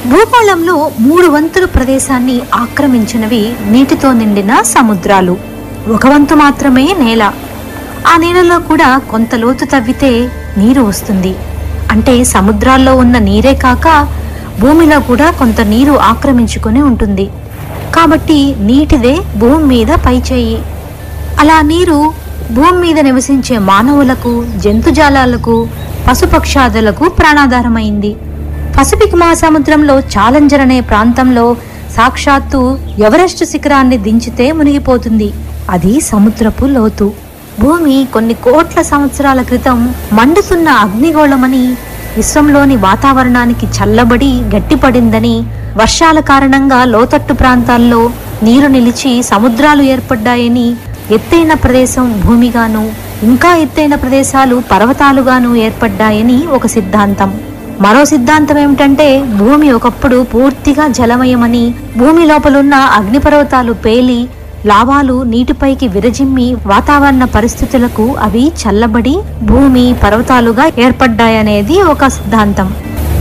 భూగోళంలో మూడు వంతుల ప్రదేశాన్ని ఆక్రమించినవి నీటితో నిండిన సముద్రాలు ఒక వంతు మాత్రమే నేల ఆ నేలలో కూడా కొంత లోతు తవ్వితే నీరు వస్తుంది అంటే సముద్రాల్లో ఉన్న నీరే కాక భూమిలో కూడా కొంత నీరు ఆక్రమించుకొని ఉంటుంది కాబట్టి నీటిదే భూమి మీద పైచేయి అలా నీరు భూమి మీద నివసించే మానవులకు జంతుజాలాలకు పశుపక్షాదులకు ప్రాణాధారమైంది పసిఫిక్ మహాసముద్రంలో ఛాలెంజర్ అనే ప్రాంతంలో సాక్షాత్తు ఎవరెస్ట్ శిఖరాన్ని దించితే మునిగిపోతుంది అది సముద్రపు లోతు భూమి కొన్ని కోట్ల సంవత్సరాల క్రితం మండుతున్న అగ్నిగోళమని విశ్వంలోని వాతావరణానికి చల్లబడి గట్టిపడిందని వర్షాల కారణంగా లోతట్టు ప్రాంతాల్లో నీరు నిలిచి సముద్రాలు ఏర్పడ్డాయని ఎత్తైన ప్రదేశం భూమిగాను ఇంకా ఎత్తైన ప్రదేశాలు పర్వతాలుగాను ఏర్పడ్డాయని ఒక సిద్ధాంతం మరో సిద్ధాంతం ఏమిటంటే భూమి ఒకప్పుడు పూర్తిగా జలమయమని భూమి లోపలున్న అగ్నిపర్వతాలు పేలి లావాలు నీటిపైకి విరజిమ్మి వాతావరణ పరిస్థితులకు అవి చల్లబడి భూమి పర్వతాలుగా ఏర్పడ్డాయనేది ఒక సిద్ధాంతం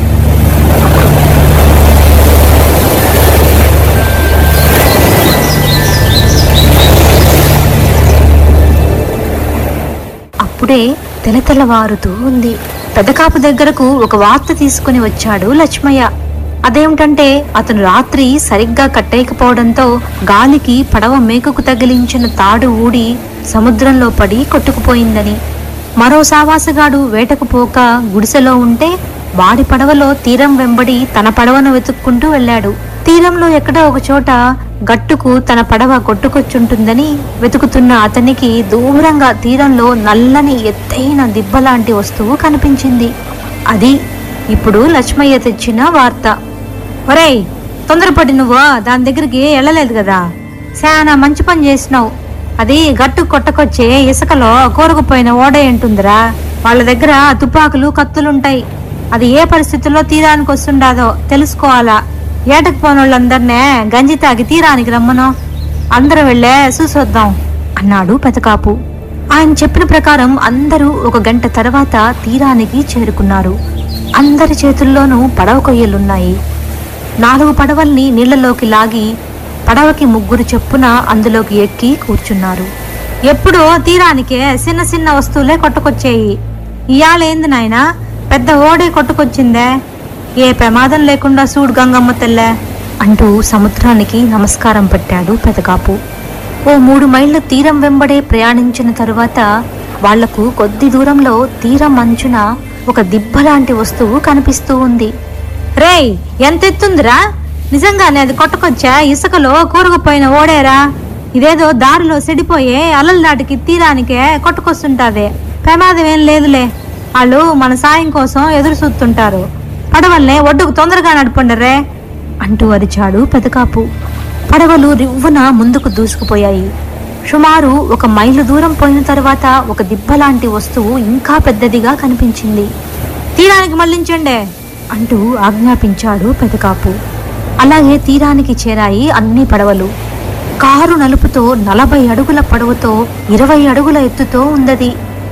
అప్పుడే తెలతెలవారుతూ ఉంది పెదకాపు దగ్గరకు ఒక వార్త తీసుకుని వచ్చాడు లక్ష్మయ్య అదేమిటంటే అతను రాత్రి సరిగ్గా కట్టేయకపోవడంతో గాలికి పడవ మేకకు తగిలించిన తాడు ఊడి సముద్రంలో పడి కొట్టుకుపోయిందని మరో సావాసగాడు వేటకు పోక గుడిసెలో ఉంటే వాడి పడవలో తీరం వెంబడి తన పడవను వెతుక్కుంటూ వెళ్ళాడు తీరంలో ఎక్కడో ఒక చోట గట్టుకు తన పడవ కొట్టుకొచ్చుంటుందని వెతుకుతున్న అతనికి దూరంగా తీరంలో నల్లని ఎత్తైన దిబ్బలాంటి వస్తువు కనిపించింది అది ఇప్పుడు లక్ష్మయ్య తెచ్చిన వార్త ఒరేయ్ తొందరపడి నువ్వు దాని దగ్గరికి వెళ్ళలేదు కదా చాలా మంచి పని చేసినావు అది గట్టు కొట్టకొచ్చే ఇసుకలో కూరకుపోయిన ఓడే ఉంటుందిరా వాళ్ళ దగ్గర తుపాకులు కత్తులుంటాయి అది ఏ పరిస్థితుల్లో తీరానికి వస్తుండాదో తెలుసుకోవాలా ఏటకు పోనోళ్ళందరినే గంజి తాగి తీరానికి రమ్మను అందరం వెళ్ళే చూసొద్దాం అన్నాడు పెదకాపు ఆయన చెప్పిన ప్రకారం అందరూ ఒక గంట తర్వాత తీరానికి చేరుకున్నారు అందరి చేతుల్లోనూ పడవ కొయ్యలున్నాయి నాలుగు పడవల్ని నీళ్లలోకి లాగి పడవకి ముగ్గురు చెప్పున అందులోకి ఎక్కి కూర్చున్నారు ఎప్పుడో తీరానికే చిన్న చిన్న వస్తువులే కొట్టుకొచ్చేయి ఇయాల ఏంది నాయనా పెద్ద ఓడే కొట్టుకొచ్చిందే ఏ ప్రమాదం లేకుండా చూడు గంగమ్మ తెల్లే అంటూ సముద్రానికి నమస్కారం పెట్టాడు పెదకాపు ఓ మూడు మైళ్ళ తీరం వెంబడే ప్రయాణించిన తరువాత వాళ్లకు కొద్ది దూరంలో తీరం అంచున ఒక దిబ్బలాంటి వస్తువు కనిపిస్తూ ఉంది రేయ్ ఎంత ఎత్తుందిరా నిజంగానే అది కొట్టుకొచ్చా ఇసుకలో కూరకపోయిన ఓడేరా ఇదేదో దారిలో సెడిపోయే అలల దాటికి తీరానికే కొట్టుకొస్తుంటాదే ప్రమాదం ఏం లేదులే వాళ్ళు మన సాయం కోసం ఎదురు చూస్తుంటారు పడవల్నే ఒడ్డుకు తొందరగా నడపండరే అంటూ అరిచాడు పెదకాపు పడవలు రివ్వున ముందుకు దూసుకుపోయాయి సుమారు ఒక మైలు దూరం పోయిన తర్వాత ఒక దిబ్బలాంటి వస్తువు ఇంకా పెద్దదిగా కనిపించింది తీరానికి మళ్లించండే అంటూ ఆజ్ఞాపించాడు పెదకాపు అలాగే తీరానికి చేరాయి అన్ని పడవలు కారు నలుపుతో నలభై అడుగుల పడవతో ఇరవై అడుగుల ఎత్తుతో ఉందది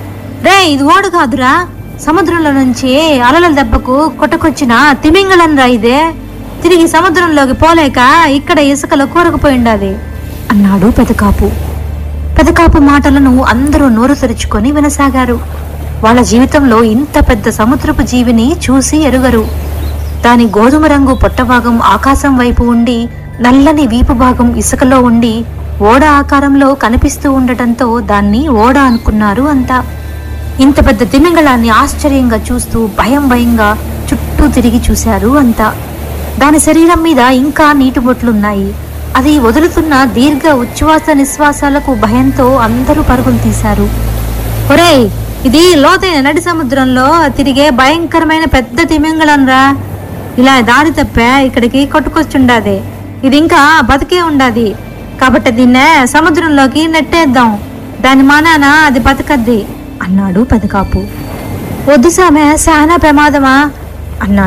రే ఇది ఓడు కాదురా సముద్రంలో నుంచి అలల దెబ్బకు కొట్టుకొచ్చిన తిమింగళం రా ఇదే తిరిగి సముద్రంలోకి పోలేక ఇక్కడ ఇసుకలో కూరకుపోయిండాది అన్నాడు పెదకాపు పెదకాపు మాటలను అందరూ నోరు తెరుచుకొని వినసాగారు వాళ్ళ జీవితంలో ఇంత పెద్ద సముద్రపు జీవిని చూసి ఎరుగరు దాని గోధుమ రంగు పొట్టభాగం ఆకాశం వైపు ఉండి నల్లని వీపు భాగం ఇసుకలో ఉండి ఓడ ఆకారంలో కనిపిస్తూ ఉండటంతో దాన్ని ఓడ అనుకున్నారు అంతా ఇంత పెద్ద తిమింగళాన్ని ఆశ్చర్యంగా చూస్తూ భయం భయంగా చుట్టూ తిరిగి చూశారు అంతా దాని శరీరం మీద ఇంకా నీటి బొట్లున్నాయి అది వదులుతున్న దీర్ఘ ఉచ్ఛ్వాస నిశ్వాసాలకు భయంతో అందరూ పరుగులు తీశారు ఒరేయ్ ఇది లోతైన నడి సముద్రంలో తిరిగే భయంకరమైన పెద్ద తిమింగళం రా ఇలా దారి తప్పే ఇక్కడికి కొట్టుకొచ్చుండాది ఇది ఇంకా బతికే ఉండాది కాబట్టి దీన్నే సముద్రంలోకి నెట్టేద్దాం దాని మానాన అది బతకద్ది అన్నాడు పెదకాపు వద్దు సామె చాలా ప్రమాదమా అన్నాడు